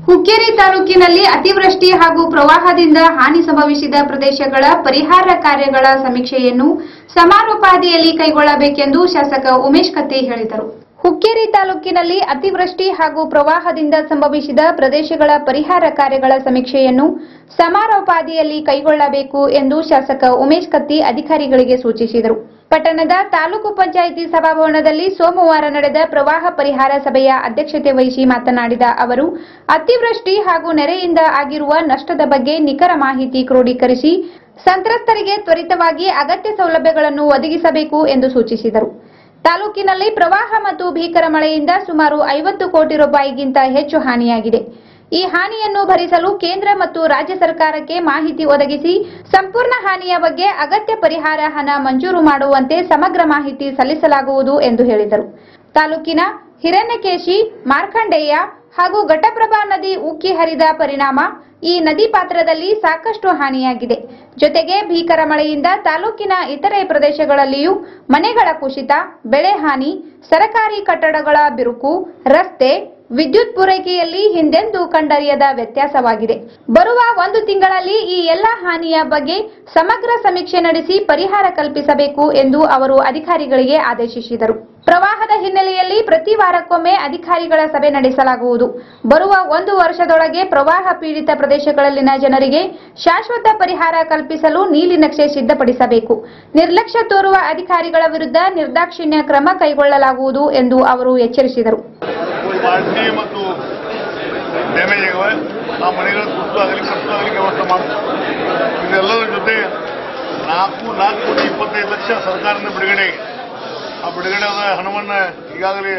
ಹುಕ್ಕೇರಿ ತಾಲೂಕಿನಲ್ಲಿ ಅತಿವೃಷ್ಟಿ ಹಾಗೂ ಪ್ರವಾಹದಿಂದ ಹಾನಿ ಸಂಭವಿಸಿದ ಪ್ರದೇಶಗಳ ಪರಿಹಾರ ಕಾರ್ಯಗಳ ಸಮೀಕ್ಷೆಯನ್ನು ಸಮಾರೋಪಾದಿಯಲ್ಲಿ ಕೈಗೊಳ್ಳಬೇಕೆಂದು ಶಾಸಕ ಉಮೇಶ್ ಕತ್ತಿ ಹೇಳಿದರು ಹುಕ್ಕೇರಿ ತಾಲೂಕಿನಲ್ಲಿ ಅತಿವೃಷ್ಟಿ ಹಾಗೂ ಪ್ರವಾಹದಿಂದ ಸಂಭವಿಸಿದ ಪ್ರದೇಶಗಳ ಪರಿಹಾರ ಕಾರ್ಯಗಳ ಸಮೀಕ್ಷೆಯನ್ನು ಸಮಾರೋಪಾದಿಯಲ್ಲಿ ಕೈಗೊಳ್ಳಬೇಕು ಎಂದು ಶಾಸಕ ಉಮೇಶ್ ಕತ್ತಿ ಅಧಿಕಾರಿಗಳಿಗೆ ಸೂಚಿಸಿದರು ಪಟ್ಟಣದ ತಾಲೂಕು ಪಂಚಾಯಿತಿ ಸಭಾಭವನದಲ್ಲಿ ಸೋಮವಾರ ನಡೆದ ಪ್ರವಾಹ ಪರಿಹಾರ ಸಭೆಯ ಅಧ್ಯಕ್ಷತೆ ವಹಿಸಿ ಮಾತನಾಡಿದ ಅವರು ಅತಿವೃಷ್ಟಿ ಹಾಗೂ ನೆರೆಯಿಂದ ಆಗಿರುವ ನಷ್ಟದ ಬಗ್ಗೆ ನಿಖರ ಮಾಹಿತಿ ಕ್ರೋಢೀಕರಿಸಿ ಸಂತ್ರಸ್ತರಿಗೆ ತ್ವರಿತವಾಗಿ ಅಗತ್ಯ ಸೌಲಭ್ಯಗಳನ್ನು ಒದಗಿಸಬೇಕು ಎಂದು ಸೂಚಿಸಿದರು ತಾಲೂಕಿನಲ್ಲಿ ಪ್ರವಾಹ ಮತ್ತು ಭೀಕರ ಮಳೆಯಿಂದ ಸುಮಾರು ಐವತ್ತು ಕೋಟಿ ರೂಪಾಯಿಗಿಂತ ಹೆಚ್ಚು ಹಾನಿಯಾಗಿದೆ ಈ ಹಾನಿಯನ್ನು ಭರಿಸಲು ಕೇಂದ್ರ ಮತ್ತು ರಾಜ್ಯ ಸರ್ಕಾರಕ್ಕೆ ಮಾಹಿತಿ ಒದಗಿಸಿ ಸಂಪೂರ್ಣ ಹಾನಿಯ ಬಗ್ಗೆ ಅಗತ್ಯ ಪರಿಹಾರ ಹಣ ಮಂಜೂರು ಮಾಡುವಂತೆ ಸಮಗ್ರ ಮಾಹಿತಿ ಸಲ್ಲಿಸಲಾಗುವುದು ಎಂದು ಹೇಳಿದರು ತಾಲೂಕಿನ ಹಿರಣ್ಯಕೇಶಿ ಮಾರ್ಕಂಡೇಯ ಹಾಗೂ ಘಟಪ್ರಭಾ ನದಿ ಉಕ್ಕಿ ಹರಿದ ಪರಿಣಾಮ ಈ ನದಿ ಪಾತ್ರದಲ್ಲಿ ಸಾಕಷ್ಟು ಹಾನಿಯಾಗಿದೆ ಜೊತೆಗೆ ಭೀಕರ ಮಳೆಯಿಂದ ತಾಲೂಕಿನ ಇತರೆ ಪ್ರದೇಶಗಳಲ್ಲಿಯೂ ಮನೆಗಳ ಕುಸಿತ ಬೆಳೆ ಹಾನಿ ಸರಕಾರಿ ಕಟ್ಟಡಗಳ ಬಿರುಕು ರಸ್ತೆ ವಿದ್ಯುತ್ ಪೂರೈಕೆಯಲ್ಲಿ ಹಿಂದೆಂದೂ ಕಂಡರಿಯದ ವ್ಯತ್ಯಾಸವಾಗಿದೆ ಬರುವ ಒಂದು ತಿಂಗಳಲ್ಲಿ ಈ ಎಲ್ಲ ಹಾನಿಯ ಬಗ್ಗೆ ಸಮಗ್ರ ಸಮೀಕ್ಷೆ ನಡೆಸಿ ಪರಿಹಾರ ಕಲ್ಪಿಸಬೇಕು ಎಂದು ಅವರು ಅಧಿಕಾರಿಗಳಿಗೆ ಆದೇಶಿಸಿದರು ಪ್ರವಾಹದ ಹಿನ್ನೆಲೆಯಲ್ಲಿ ಪ್ರತಿ ವಾರಕ್ಕೊಮ್ಮೆ ಅಧಿಕಾರಿಗಳ ಸಭೆ ನಡೆಸಲಾಗುವುದು ಬರುವ ಒಂದು ವರ್ಷದೊಳಗೆ ಪ್ರವಾಹ ಪೀಡಿತ ಪ್ರದೇಶಗಳಲ್ಲಿನ ಜನರಿಗೆ ಶಾಶ್ವತ ಪರಿಹಾರ ಕಲ್ಪಿಸಲು ನೀಲಿ ನಕ್ಷೆ ಸಿದ್ಧಪಡಿಸಬೇಕು ನಿರ್ಲಕ್ಷ್ಯ ತೋರುವ ಅಧಿಕಾರಿಗಳ ವಿರುದ್ಧ ನಿರ್ದಾಕ್ಷಿಣ್ಯ ಕ್ರಮ ಕೈಗೊಳ್ಳಲಾಗುವುದು ಎಂದು ಅವರು ಎಚ್ಚರಿಸಿದರು ಪಾರ್ಟಿ ಮತ್ತು ಡ್ಯಾಮೇಜ್ ಆಗಿವೆ ಆ ಮನೆಗಳ ತುರ್ತು ಆಗಲಿ ಕಟ್ಟು ಆಗಲಿ ವ್ಯವಸ್ಥೆ ಮಾಡ್ತಾರೆ ಇದೆಲ್ಲದರ ಜೊತೆ ನಾಲ್ಕು ನಾಲ್ಕು ಕೋಟಿ ಇಪ್ಪತ್ತೈದು ಲಕ್ಷ ಸರ್ಕಾರದಿಂದ ಬಿಡುಗಡೆ ಆಗಿದೆ. ಆ ಬಿಡುಗಡೆ ಆದ ಹಣವನ್ನು ಈಗಾಗಲೇ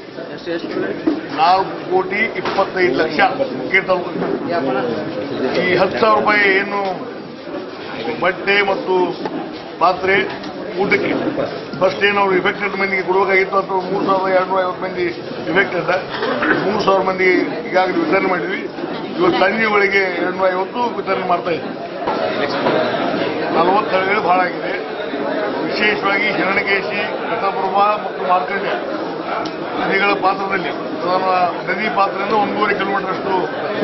ನಾಲ್ಕು ಕೋಟಿ ಇಪ್ಪತ್ತೈದು ಲಕ್ಷ ಮುಖ್ಯ ತಾಲೂಕು ಈ ಹತ್ತು ಸಾವಿರ ರೂಪಾಯಿ ಏನು ಬಟ್ಟೆ ಮತ್ತು ಪಾತ್ರೆ ಊಟಕ್ಕೆ ಫಸ್ಟ್ ಏನು ಅವ್ರು ಇಫೆಕ್ಟೆಡ್ ಮಂದಿಗೆ ಕೊಡಬೇಕಾಗಿತ್ತು ಅಥವಾ ಮೂರು ಸಾವಿರದ ಎರಡ್ನೂರ ಐವತ್ತು ಮಂದಿ ಇಫೆಕ್ಟೆಡ್ ಮೂರು ಸಾವಿರ ಮಂದಿ ಈಗಾಗಲೇ ವಿತರಣೆ ಮಾಡಿದ್ವಿ ಇವತ್ತು ಸಂಜೆಗಳಿಗೆ ಎರಡ್ನೂರ ಐವತ್ತು ವಿತರಣೆ ಮಾಡ್ತಾ ಇದ್ವಿ ನಲವತ್ತು ಹಳ್ಳಿಗಳು ಬಹಳ ಆಗಿದೆ ವಿಶೇಷವಾಗಿ ಹಿರಣ್ಯಕೇಶಿ ಘಟಪ್ರಭಾ ಮತ್ತು ಮಾರ್ಕಂಡ್ಯ ನದಿಗಳ ಪಾತ್ರದಲ್ಲಿ ಪ್ರಧಾನ ನದಿ ಪಾತ್ರದಿಂದ ಒಂದೂವರೆ ಕಿಲೋಮೀಟರ್ ಅಷ್ಟು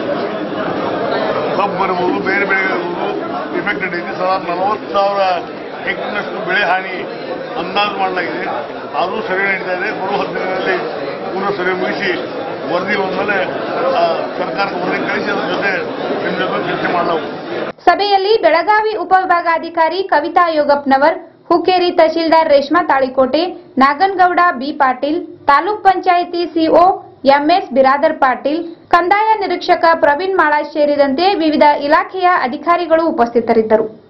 ಕಬ್ಬು ಬರಬಹುದು ಬೇರೆ ಬೆಳೆಗಳಿರ್ಬೋದು ಇಫೆಕ್ಟೆಡ್ ಇದೆ ಸಾಧಾರಣ ನಲವತ್ತು ಸಾವಿರ ಹೆಕ್ಟರ್ನಷ್ಟು ಬೆಳೆ ಹಾನಿ ಅಂದಾಜು ಮಾಡಲಾಗಿದೆ ಅದು ಸರ್ವೆ ನಡೀತಾ ಇದೆ ಬರುವ ಹತ್ತು ದಿನಗಳಲ್ಲಿ ಪೂರ್ವ ಸರ್ವೆ ಮುಗಿಸಿ ವರದಿ ಬಂದಮೇಲೆ ಆ, ಸರ್ಕಾರಕ್ಕೆ ವರದಿ ಕಳಿಸಿ ಅದ್ರ ಜೊತೆ ನಿಮ್ಮ ಜೊತೆ ಚರ್ಚೆ ಮಾಡಲಾಗುವುದು ಸಭೆಯಲ್ಲಿ ಬೆಳಗಾವಿ ಉಪವಿಭಾಗಾಧಿಕಾರಿ ಕವಿತಾ ಯೋಗಪ್ನವರ್ ಹುಕ್ಕೇರಿ ತಹಶೀಲ್ದಾರ್ Reshma Talikote Nagangouda B Patil taluk panchayat CO MS Biradar Patil ಕಂದಾಯ ನಿರೀಕ್ಷಕ ಪ್ರವೀಣ್ ಮಾಳಾ ಸೇರಿದಂತೆ ವಿವಿಧ ಇಲಾಖೆಯ ಅಧಿಕಾರಿಗಳು ಉಪಸ್ಥಿತರಿದ್ದರು